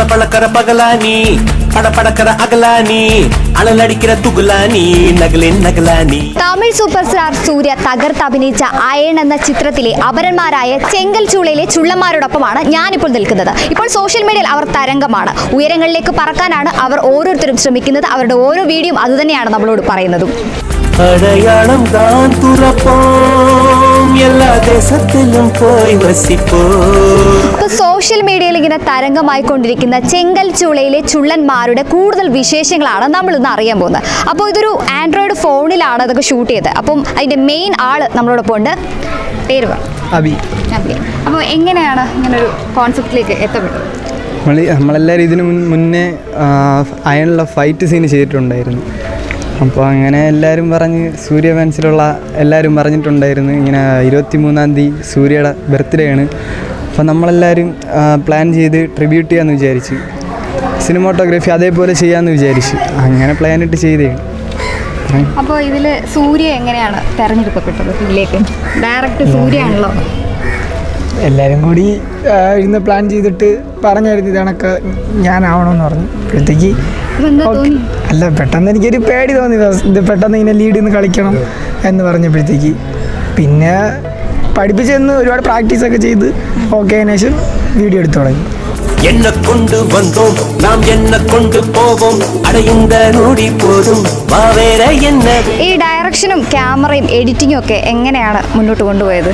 பளபளக்கிற பகலானி படபடக்கிற அகலானி அனலடிக்கிற துகுலானி நகலே நகலானி തമിഴ് സൂപ്പർ സ്റ്റാർ സൂര്യ തകർത്ത് അഭിനയിച്ച അയൺ എന്ന ചിത്രത്തിലെ അപരന്മാരായ ചെങ്കൽ ചൂളയിലെ ചുള്ളന്മാരോടൊപ്പമാണ് ഞാനിപ്പോൾ നിൽക്കുന്നത് ഇപ്പോൾ സോഷ്യൽ മീഡിയയിൽ അവർ തരംഗമാണ് ഉയരങ്ങളിലേക്ക് പറക്കാനാണ് അവർ ഓരോരുത്തരും ശ്രമിക്കുന്നത് അവരുടെ ഓരോ വീഡിയോയും അതുതന്നെയാണ് നമ്മളോട് പറയുന്നതും அடையாளம் தான் துறப்போம் எல்லா தேசத்திலும் போய் வசிப்போம் ഇപ്പോൾ സോഷ്യൽ മീഡിയയിൽ ഇങ്ങനെ തരംഗമായിക്കൊണ്ടിരിക്കുന്ന ചെങ്കൽ ചൂളയിലെ ചുള്ളന്മാരുടെ കൂടുതൽ വിശേഷങ്ങളാണ് നമ്മൾ ഇന്ന് അറിയാൻ പോകുന്നത് അപ്പോൾ ഇതൊരു ആൻഡ്രോയിഡ് ഫോണിലാണ് അതൊക്കെ ഷൂട്ട് ചെയ്തത് അപ്പം അതിൻ്റെ മെയിൻ ആള് നമ്മളോടൊപ്പം ഉണ്ട് പേര് പറ അബി ഓക്കെ അപ്പോൾ എങ്ങനെയാണ് ഇങ്ങനെ ഒരു കോൺസെപ്റ്റിലേക്ക് എത്തപ്പെട്ടത് നമ്മൾ നമ്മളെല്ലാവരും ഇതിന് മുൻ- മുന്നേ അയണിലുള്ള ഫൈറ്റ് സീൻ ചെയ്തിട്ടുണ്ടായിരുന്നു അപ്പോൾ അങ്ങനെ എല്ലാവരും പറഞ്ഞ് സൂര്യ ഫാൻസിലുള്ള എല്ലാവരും പറഞ്ഞിട്ടുണ്ടായിരുന്നു ഇങ്ങനെ ഇരുപത്തി മൂന്നാം തീയതി സൂര്യയുടെ ബർത്ത്ഡേ ആണ് അപ്പോൾ നമ്മളെല്ലാവരും പ്ലാൻ ചെയ്ത് ട്രിബ്യൂട്ട് ചെയ്യാമെന്ന് വിചാരിച്ച് സിനിമാട്ടോഗ്രാഫി അതേപോലെ ചെയ്യാമെന്ന് വിചാരിച്ച് അങ്ങനെ പ്ലാൻ ഇട്ട് ചെയ്തതാണ് അപ്പോൾ ഇതിൽ സൂര്യ എങ്ങനെയാണ് തെരഞ്ഞെടുക്കപ്പെട്ടത് ഇതിലേക്ക് ഡയറക്റ്റ് സൂര്യ ആണല്ലോ എല്ലാവരും കൂടി ആ, ഇരുന്ന് പ്ലാൻ ചെയ്തിട്ട് പറഞ്ഞായിരുന്നു ഇതണക്ക് ഞാനാവണമെന്ന് പറഞ്ഞു അപ്പോഴത്തേക്ക് അപ്പോൾ എന്താ ഓക്കേ. തോന്നി അല്ല പെട്ടെന്ന് എനിക്കൊരു പേടി തോന്നി ഫസ്റ്റ് ഇത് പെട്ടെന്ന് ഇങ്ങനെ ലീഡ് നിന്ന് കളിക്കണം എന്ന് പറഞ്ഞപ്പോഴത്തേക്ക് പിന്നെ പഠിപ്പിച്ചെന്ന് ഒരുപാട് പ്രാക്ടീസൊക്കെ ചെയ്ത് ഓക്കെ അതിന് ശേഷം വീഡിയോ എടുത്തു തുടങ്ങി என்ன கொண்டு வந்தோம் நாம் என்ன கொண்டு போவோம் அடையுந்த நொடி போதும் வாவேற என்ன ഈ ഡയറക്ഷനും ക്യാമറയും എഡിറ്റിങ്ങും ഒക്കെ എങ്ങനെയാണ് മുന്നോട്ട് കൊണ്ടുപോയത്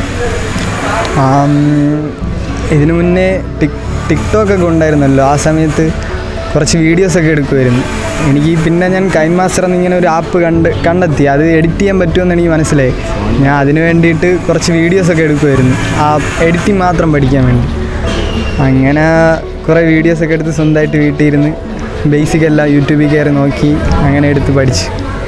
ആം, ഇതിനു മുന്നേ ടിക് ടിക്ടോക്ക് ഒക്കെ ഉണ്ടായിരുന്നല്ലോ ആ സമയത്ത് കുറച്ച് വീഡിയോസൊക്കെ എടുക്കുമായിരുന്നു എനിക്ക് പിന്നെ ഞാൻ കൈൻ മാസ്റ്റർ എന്നിങ്ങനെ ഒരു ആപ്പ് കണ്ട് കണ്ടെത്തി അത് എഡിറ്റ് ചെയ്യാൻ പറ്റുമെന്ന് എനിക്ക് മനസ്സിലായി ഞാൻ അതിന് വേണ്ടിയിട്ട് കുറച്ച് വീഡിയോസൊക്കെ എടുക്കുമായിരുന്നു ആ എഡിറ്റിംഗ് മാത്രം പഠിക്കാൻ വേണ്ടി അങ്ങനെ കുറേ വീഡിയോസൊക്കെ എടുത്ത് സ്വന്തമായിട്ട് വീട്ടിൽ ഇരുന്ന് ബേസിക് എല്ലാം യൂട്യൂബിൽ കയറി നോക്കി അങ്ങനെ എടുത്ത് പഠിച്ച്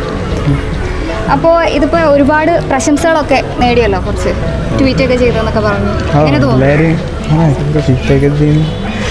അപ്പോൾ ഇതിപ്പോൾ ഒരുപാട് പ്രശംസകളൊക്കെ നേടിയല്ലോ കുറച്ച് ട്വീറ്റ് ഒക്കെ ചെയ്തെന്നൊക്കെ പറഞ്ഞു ആ, എങ്ങനെ തോന്നുന്നു എല്ലാവരും ആ, ഇതൊക്കെ ഫിറ്റൊക്കെ ചെയ്യുന്നു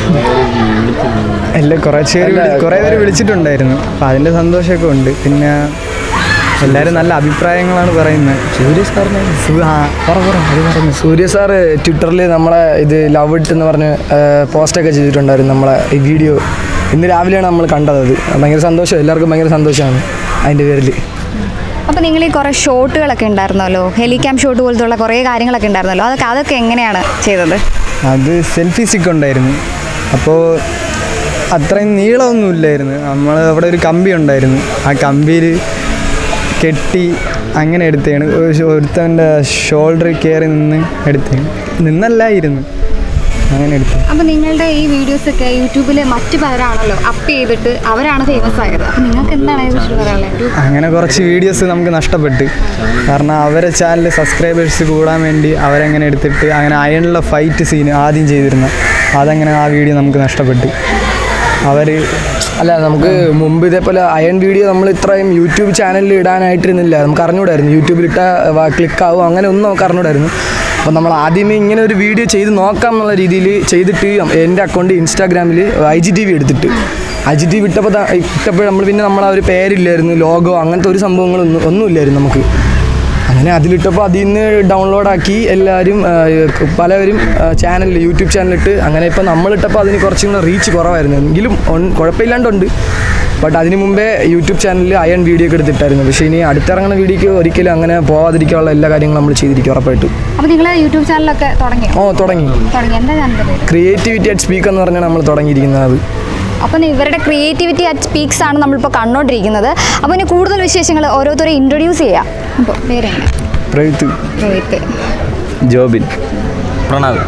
എല്ലാം കുറേ പേര് വിളി- കുറേ പേര് വിളിച്ചിട്ടുണ്ടായിരുന്നു അപ്പം അതിൻ്റെ സന്തോഷമൊക്കെ ഉണ്ട് പിന്നെ എല്ലാവരും നല്ല അഭിപ്രായങ്ങളാണ് പറയുന്നത് സൂര്യ സാറിന് ആ പറ പറ അത് പറഞ്ഞു സൂര്യ സാറ് ട്വിറ്ററിൽ നമ്മളെ ഇത് ലവ് ഇട്ട് എന്ന് പറഞ്ഞ് പോസ്റ്റൊക്കെ ചെയ്തിട്ടുണ്ടായിരുന്നു നമ്മളെ ഈ വീഡിയോ ഇന്ന് രാവിലെയാണ് നമ്മൾ കണ്ടത് അത് ഭയങ്കര സന്തോഷം എല്ലാവർക്കും ഭയങ്കര സന്തോഷമാണ് അതിൻ്റെ പേരിൽ അപ്പോൾ നിങ്ങൾ ഈ കുറേ ഷോട്ടുകളൊക്കെ ഉണ്ടായിരുന്നല്ലോ ഹെലിക്യാം ഷോട്ട് പോലത്തുള്ള കുറേ കാര്യങ്ങളൊക്കെ ഉണ്ടായിരുന്നല്ലോ അതൊക്കെ അതൊക്കെ എങ്ങനെയാണ് ചെയ്തത് അത് സെൽഫി സ്റ്റിക്ക് ഉണ്ടായിരുന്നു അപ്പോൾ അത്രയും നീളമൊന്നുമില്ലായിരുന്നു നമ്മൾ അവിടെ ഒരു കമ്പി ഉണ്ടായിരുന്നു ആ കമ്പിയിൽ കെട്ടി അങ്ങനെ എടുത്തതാണ് ഒരു- ഒരുത്തൻ്റെ ഷോൾഡറിൽ കയറി നിന്ന് എടുത്തതാണ് നിന്നല്ലായിരുന്നു അങ്ങനെ എടുത്തു അപ്പോൾ നിങ്ങളുടെ ഈ വീഡിയോസൊക്കെ യൂട്യൂബിൽ മറ്റു പേരാണല്ലോ അപ്പ് ചെയ്തിട്ട് അവരാണ് ഫേമസ് ആയത് അപ്പോൾ നിങ്ങൾക്ക് എന്താണ് അതിനെക്കുറിച്ച് പറയാനുള്ളത് ഒരു അങ്ങനെ കുറച്ച് വീഡിയോസ് നമുക്ക് നഷ്ടപ്പെട്ട് കാരണം അവരെ ചാനൽ സബ്സ്ക്രൈബേഴ്സ് കൂടാൻ വേണ്ടി അവരങ്ങനെ എടുത്തിട്ട് അങ്ങനെ അയണിലുള്ള ഫൈറ്റ് സീൻ ആദ്യം ചെയ്തിരുന്ന അതങ്ങനെ ആ വീഡിയോ നമുക്ക് നഷ്ടപ്പെട്ട് അവർ അല്ല നമുക്ക് മുമ്പ് ഇതേപോലെ അയൺ വീഡിയോ നമ്മൾ ഇത്രയും യൂട്യൂബ് ചാനലിൽ ഇടാനായിട്ടിരുന്നില്ല നമുക്ക് അറിഞ്ഞൂടായിരുന്നു യൂട്യൂബിൽ ഇട്ട ക്ലിക്കാവും അങ്ങനെ ഒന്നും നമുക്ക് അറിഞ്ഞൂടായിരുന്നു അപ്പോൾ നമ്മൾ ആദ്യമേ ഇങ്ങനെ ഒരു വീഡിയോ ചെയ്ത് നോക്കാം എന്നുള്ള രീതിയിൽ ചെയ്തിട്ട് എൻ്റെ അക്കൗണ്ട് ഇൻസ്റ്റാഗ്രാമിൽ ഐ ജി ടി വി എടുത്തിട്ട് ഐ ജി ടി വി ഇട്ടപ്പോൾ ഇട്ടപ്പോൾ നമ്മൾ പിന്നെ നമ്മൾ ആ ഒരു പേരില്ലായിരുന്നു ലോഗോ അങ്ങനത്തെ ഒരു സംഭവങ്ങളൊന്നും ഒന്നുമില്ലായിരുന്നു നമുക്ക് അങ്ങനെ അതിലിട്ടപ്പോൾ അതിൽ നിന്ന് ഡൗൺലോഡാക്കി എല്ലാവരും ആ, പലവരും ചാനലിൽ യൂട്യൂബ് ചാനലിട്ട് അങ്ങനെ ഇപ്പോൾ നമ്മളിട്ടപ്പോൾ അതിന് കുറച്ചും കൂടെ റീച്ച് കുറവായിരുന്നു എങ്കിലും ഒൺ- കുഴപ്പമില്ലാണ്ടുണ്ട് ബട്ട് അതിന് മുമ്പേ യൂട്യൂബ് ചാനലിൽ അയൺ വീഡിയോ ഒക്കെ എടുത്തിട്ടായിരുന്നു പക്ഷേ ഇനി അടുത്തിറങ്ങുന്ന വീഡിയോക്ക് ഒരിക്കലും അങ്ങനെ പോവാതിരിക്കാനുള്ള എല്ലാ കാര്യങ്ങളും നമ്മൾ ചെയ്തിരിക്കും ഉറപ്പായിട്ടും അപ്പോൾ നിങ്ങൾ യൂട്യൂബ് ചാനലൊക്കെ തുടങ്ങിയോ ഓ തുടങ്ങി തുടങ്ങി എന്താ ചാനലിൻ്റെ പേര് ക്രിയേറ്റിവിറ്റി അറ്റ് സ്പീക്ക് എന്ന് പറഞ്ഞാൽ നമ്മൾ തുടങ്ങിയിരിക്കുന്നത് അത് അപ്പം ഇവരുടെ ക്രിയേറ്റിവിറ്റി അറ്റ് സ്പീക്സ് ആണ് നമ്മളിപ്പോൾ കണ്ടുകൊണ്ടിരിക്കുന്നത് അപ്പോൾ ഇനി കൂടുതൽ വിശേഷങ്ങൾ ഓരോരുത്തരെ ഇൻട്രൊഡ്യൂസ് ചെയ്യാം അപ്പോൾ പേരെങ്ങനെ പ്രയുത്ത് രോഹിത്ത് ജോബിൻ പ്രണവ്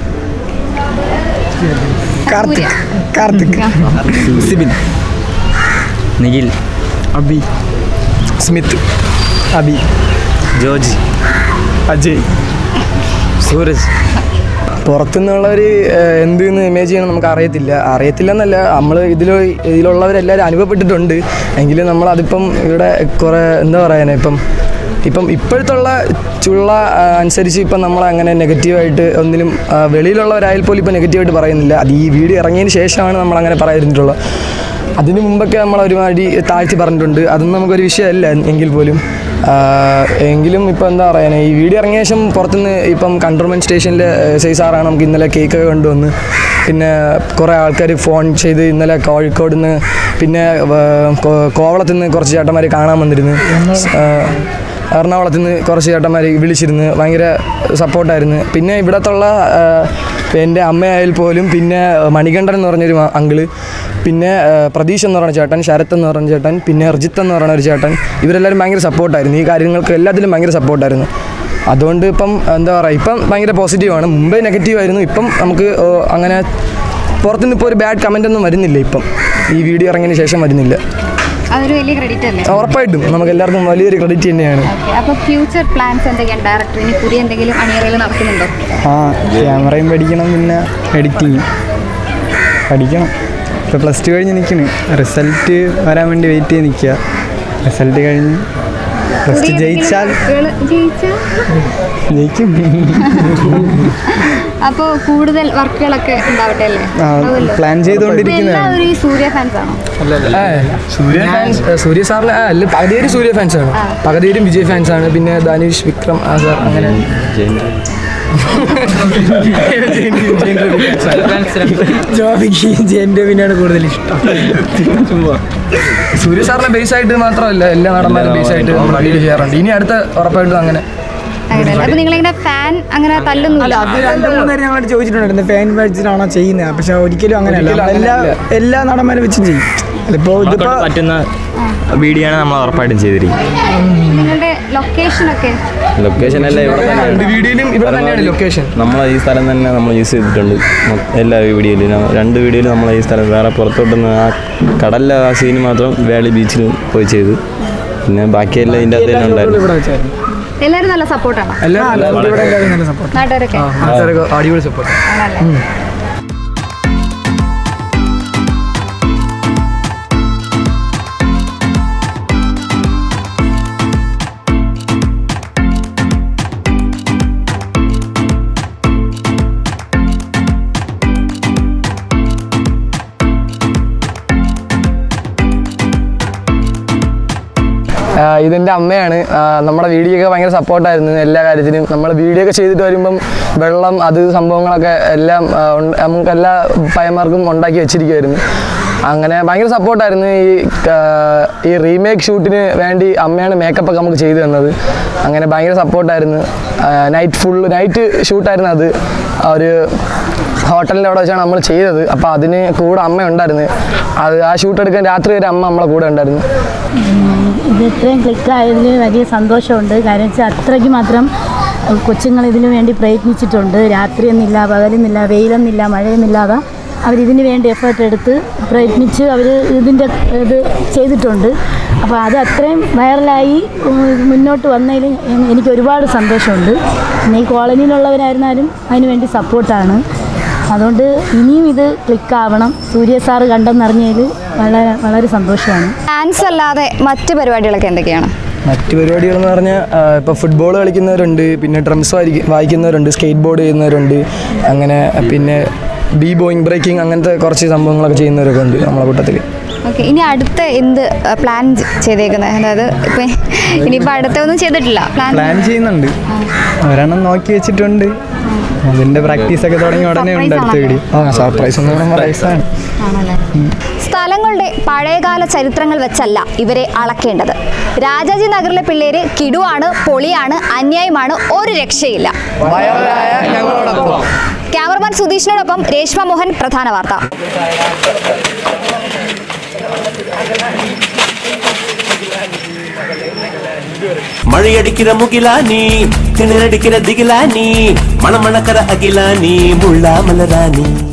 കാർത്തിക് കാർത്തിക് സിബിൻ നിഖിൽ അബി സ്മിത്ത് അബി ജോജി അജയ് സൂരജ് പുറത്തുനിന്നുള്ളവർ എന്തെന്ന് ഇമേജ് ചെയ്യണം നമുക്ക് അറിയത്തില്ല അറിയത്തില്ല എന്നല്ല നമ്മൾ ഇതിൽ ഇതിലുള്ളവരെല്ലാവരും അനുഭവപ്പെട്ടിട്ടുണ്ട് എങ്കിലും നമ്മൾ അതിപ്പം ഇവിടെ കുറേ എന്താ പറയാനാ ഇപ്പം ഇപ്പം ഇപ്പോഴത്തുള്ള ചുള്ള ആ, അനുസരിച്ച് ഇപ്പം നമ്മൾ അങ്ങനെ നെഗറ്റീവായിട്ട് ഒന്നിലും ആ, വെളിയിലുള്ളവരായാൽ പോലും ഇപ്പം നെഗറ്റീവായിട്ട് പറയുന്നില്ല അത് ഈ വീഡിയോ ഇറങ്ങിയതിന് ശേഷമാണ് നമ്മൾ അങ്ങനെ പറയാതിരുന്നിട്ടുള്ളത് അതിന് മുമ്പൊക്കെ നമ്മൾ ഒരുമാതിരി താഴ്ത്തി പറഞ്ഞിട്ടുണ്ട് അതൊന്നും നമുക്കൊരു വിഷയമല്ല എങ്കിൽ പോലും എങ്കിലും ഇപ്പോൾ എന്താ പറയുക ഈ വീഡിയോ ഇറങ്ങിയ ശേഷം പുറത്തുനിന്ന് ഇപ്പം കൺട്രോൾമെൻറ്റ് സ്റ്റേഷനിലെ എസ് ഐ സാറാണ് നമുക്ക് ഇന്നലെ കേക്ക് ഒക്കെ കൊണ്ടുവന്ന് പിന്നെ കുറേ ആൾക്കാർ ഫോൺ ചെയ്ത് ഇന്നലെ കോഴിക്കോട് നിന്ന് പിന്നെ കോവളത്തു നിന്ന് കുറച്ച് ചേട്ടന്മാർ കാണാൻ വന്നിരുന്നു ആ, എറണാകുളത്ത് നിന്ന് കുറച്ച് ചേട്ടന്മാർ വിളിച്ചിരുന്നു ഭയങ്കര സപ്പോർട്ടായിരുന്നു പിന്നെ ഇവിടത്തുള്ള എൻ്റെ അമ്മയായാൽ പോലും പിന്നെ മണികണ്ഠൻ എന്ന് പറഞ്ഞൊരു മ- അങ്കിള് പിന്നെ ആ, പ്രതീഷ് എന്ന് പറഞ്ഞ ചേട്ടൻ ശരത്ത് എന്ന് പറഞ്ഞ ചേട്ടൻ പിന്നെ റിജിത്ത് എന്ന് പറയുന്ന ഒരു ചേട്ടൻ ഇവരെല്ലാവരും ഭയങ്കര സപ്പോർട്ടായിരുന്നു ഈ കാര്യങ്ങൾക്ക് എല്ലാത്തിലും ഭയങ്കര സപ്പോർട്ടായിരുന്നു അതുകൊണ്ട് ഇപ്പം എന്താ പറയുക ഇപ്പം ഭയങ്കര പോസിറ്റീവാണ് മുമ്പേ നെഗറ്റീവ് ആയിരുന്നു ഇപ്പം നമുക്ക് ഓ, അങ്ങനെ പുറത്തുനിന്ന് ഇപ്പോൾ ഒരു ബാഡ് കമൻ്റ് ഒന്നും വരുന്നില്ല ഇപ്പം ഈ വീഡിയോ ഇറങ്ങിയതിന് ശേഷം വരുന്നില്ല അതൊരു വലിയ ക്രെഡിറ്റ് അല്ലേ ഉറപ്പായിട്ടും നമുക്ക് എല്ലാവർക്കും വലിയൊരു ക്രെഡിറ്റ് തന്നെയാണ് ഓക്കെ അപ്പോൾ ഫ്യൂച്ചർ പ്ലാൻസ് എന്തൊക്കെയാണ് ഡയറക്ടർ ഇനി പുതിയ എന്തെങ്കിലും അണിയറയിൽ നടക്കുന്നുണ്ടോ ആ ക്യാമറയും പഠിക്കണം പിന്നെ എഡിറ്റിങ് പഠിക്കണം ഇപ്പോൾ പ്ലസ് ടു കഴിഞ്ഞ് നിൽക്കുന്നു റിസൾട്ട് വരാൻ വേണ്ടി വെയിറ്റ് ചെയ്ത് നിൽക്കുക റിസൾട്ട് കഴിഞ്ഞ് പ്ലസ് ടു ജയിച്ചാൽ ജയിച്ചാൽ ജയിക്കും അപ്പോൾ കൂടുതൽ വർക്കുകളൊക്കെ ഉണ്ടാവട്ടെ അല്ലേ ആ, ഉണ്ടാവുമല്ലോ. പ്ലാൻ ഇപ്പൊ ചെയ്തുകൊണ്ടിരിക്കുന്നതാണ് എല്ലാവരും ഈ സൂര്യ ഫാൻസ് ആണോ ആ, സൂര്യ ഫാൻസ് സൂര്യ സാറിന് ആ അല്ല പകുതി പേര് സൂര്യ ഫാൻസ് ആണ് പകുതി പേരും വിജയ് ഫാൻസ് ആണ് പിന്നെ ധനുഷ് വിക്രം ആ സാർ അങ്ങനെ ജോബിക്ക് ജെൻ്റെ പിന്നെയാണ് കൂടുതൽ ഇഷ്ടം സൂര്യ സാറിനെ ബേസ് ആയിട്ട് മാത്രമല്ല എല്ലാ നടന്മാരും ബേസ് ആയിട്ട് നമ്മൾ വീഡിയോ ചെയ്യാറുണ്ട് ഇനി അടുത്ത ഉറപ്പായിട്ടും അങ്ങനെ അങ്ങനെയല്ല അപ്പോൾ നിങ്ങളിങ്ങനെ ഫാൻ അങ്ങനെ അല്ല തല്ലൊന്നുമില്ല അത് രണ്ട് മൂന്ന് നേരം ഞങ്ങളോട് ചോദിച്ചിട്ടുണ്ടായിരുന്നു ഫാൻ വെച്ചിട്ടാണോ ചെയ്യുന്നത് പക്ഷെ ഒരിക്കലും അങ്ങനെയല്ല ഒരിക്കലും എല്ലാ അങ്ങനെയല്ല. എല്ലാ നടന്മാരും വെച്ചും ചെയ്യും അതിപ്പോ ഇതിപ്പോ നമ്മളെക്കൊണ്ട് പറ്റുന്ന വീഡിയോ ആണ് നമ്മൾ ഉറപ്പായിട്ടും ചെയ്തിരിക്കും നിങ്ങളുടെ ലൊക്കേഷൻ ഒക്കെ ലൊക്കേഷൻ എല്ലാം ഇവിടെ രണ്ട് തന്നെയാണ് വീഡിയോയിലും ഇവിടെ തന്നെയാണ് ലൊക്കേഷൻ നമ്മളെ ഈ സ്ഥലം തന്നെ നമ്മൾ യൂസ് ചെയ്തിട്ടുണ്ട് മൊ- എല്ലാ വീഡിയോയിലും രണ്ട് വീഡിയോയിലും നമ്മളെ ഈ സ്ഥലം വേറെ പുറത്തോട്ടൊന്ന് ആ കടലിലെ ആ സീൻ മാത്രം വേളി ബീച്ചിൽ പോയി ചെയ്തു പിന്നെ ബാക്കിയെല്ലാം ഇതിൻ്റെ അകത്ത് തന്നെ ഉണ്ടായിരുന്നു ഇവിടെ വെച്ചായിരുന്നു എല്ലാവരും നല്ല സപ്പോർട്ടാണോ എല്ലാവരും ഇവിടെ എല്ലാവരും നല്ല സപ്പോർട്ട് നാട്ടുകാരൊക്കെ ആൾക്കാരൊക്കെ അടിപൊളി സപ്പോർട്ട് ആണല്ലേ ഇതെൻ്റെ അമ്മയാണ് ആ, നമ്മുടെ വീഡിയോ ഒക്കെ ഭയങ്കര സപ്പോർട്ടായിരുന്നു എല്ലാ കാര്യത്തിനും നമ്മൾ വീഡിയോ ഒക്കെ ചെയ്തിട്ട് വരുമ്പം വെള്ളം അത് സംഭവങ്ങളൊക്കെ എല്ലാം ആ, ഉണ്ട്- നമുക്ക് എല്ലാ പയ്യന്മാർക്കും ഉണ്ടാക്കി വെച്ചിരിക്കുമായിരുന്നു അങ്ങനെ ഭയങ്കര സപ്പോർട്ടായിരുന്നു ഈ ആ, ഈ റീമേക്ക് ഷൂട്ടിന് വേണ്ടി അമ്മയാണ് മേക്കപ്പ് ഒക്കെ നമുക്ക് ചെയ്തു തന്നത് അങ്ങനെ ഭയങ്കര സപ്പോർട്ടായിരുന്നു നൈറ്റ് ഫുൾ നൈറ്റ് ഷൂട്ടായിരുന്നു അത് ആ ഒരു ഹോട്ടലിൻ്റെ അവിടെ വെച്ചാണ് നമ്മൾ ചെയ്തത് അപ്പോൾ അതിന് കൂടെ അമ്മ ഉണ്ടായിരുന്നു അത് ആ ഷൂട്ട് എടുക്കാൻ രാത്രി വരെ അമ്മ നമ്മളെ കൂടെ ഉണ്ടായിരുന്നു ഇത് ഇത്രയും ക്ലിക്കായതിൽ വലിയ സന്തോഷമുണ്ട് കാര്യം വെച്ചാൽ അത്രയ്ക്ക് മാത്രം കൊച്ചുങ്ങൾ ഇതിനു വേണ്ടി പ്രയത്നിച്ചിട്ടുണ്ട് രാത്രിയൊന്നുമില്ല പകലെന്നില്ല വെയിലൊന്നുമില്ല മഴയൊന്നുമില്ലാതെ അവരിതിന് വേണ്ടി എഫേർട്ട് എടുത്ത് പ്രയത്നിച്ച് അവർ ഇതിൻ്റെ ഇത് ചെയ്തിട്ടുണ്ട് അപ്പോൾ അത് അത്രയും വൈറലായി ഉം, മുന്നോട്ട് വന്നതിൽ എ- എനിക്ക് ഒരുപാട് സന്തോഷമുണ്ട് പിന്നെ ഈ കോളനിയിലുള്ളവരായിരുന്നാലും അതിന് വേണ്ടി സപ്പോർട്ടാണ് അതുകൊണ്ട് ഇനിയും ഇത് ക്ലിക്കാവണം സൂര്യ സാറ് കണ്ടെന്നറിഞ്ഞതിൽ വളരെ വളരെ സന്തോഷമാണ് ഡാൻസ് അല്ലാതെ മറ്റ് പരിപാടികളൊക്കെ എന്തൊക്കെയാണ് മറ്റ് പരിപാടികൾ എന്ന് പറഞ്ഞാൽ ഇപ്പോൾ ഫുട്ബോൾ കളിക്കുന്നവരുണ്ട് പിന്നെ ഡ്രംസ് വായിക്കുന്നവരുണ്ട് സ്കേറ്റ് ബോർഡ് ചെയ്യുന്നവരുണ്ട് അങ്ങനെ പിന്നെ ബി ബോയിങ് ബ്രേക്കിംഗ് അങ്ങനത്തെ കുറച്ച് സംഭവങ്ങളൊക്കെ ചെയ്യുന്നവരൊക്കെ ഉണ്ട് നമ്മളെ കൂട്ടത്തിൽ ഓക്കെ ഇനി അടുത്ത എന്ത് പ്ലാൻ ചെയ്തേക്കുന്നത് അതായത് ഇപ്പം ഇനിയിപ്പോൾ അടുത്തൊന്നും ചെയ്തിട്ടില്ല പ്ലാൻ പ്ലാൻ ചെയ്യുന്നുണ്ട് ഒരെണ്ണം നോക്കി വെച്ചിട്ടുണ്ട് അതിന്റെ പ്രാക്ടീസ് ഒക്കെ തുടങ്ങി ഉടനെ ഉണ്ട് അടുത്ത Surprise വീഡിയോ ആ സർപ്രൈസ് എന്ന് പറയുമ്പോൾ റൈസാണ് ആണല്ലേ സ്ഥലങ്ങളുടെ പഴയകാല ചരിത്രങ്ങൾ വെച്ചല്ല ഇവരെ അളക്കേണ്ടത് രാജാജി നഗറിലെ പിള്ളേര് കിടുവാണ് പൊളിയാണ് അന്യായമാണ് ഒരു രക്ഷയില്ല ക്യാമറമാൻ സുധീഷിനോടൊപ്പം രേഷ്മ മോഹൻ പ്രധാന വാർത്ത மழையடிக்கிற முகிலா நீ கிணறடிக்கிற திகிலா நீ மணமணக்கிற அகிலா நீ முள்ளா மலரா நீ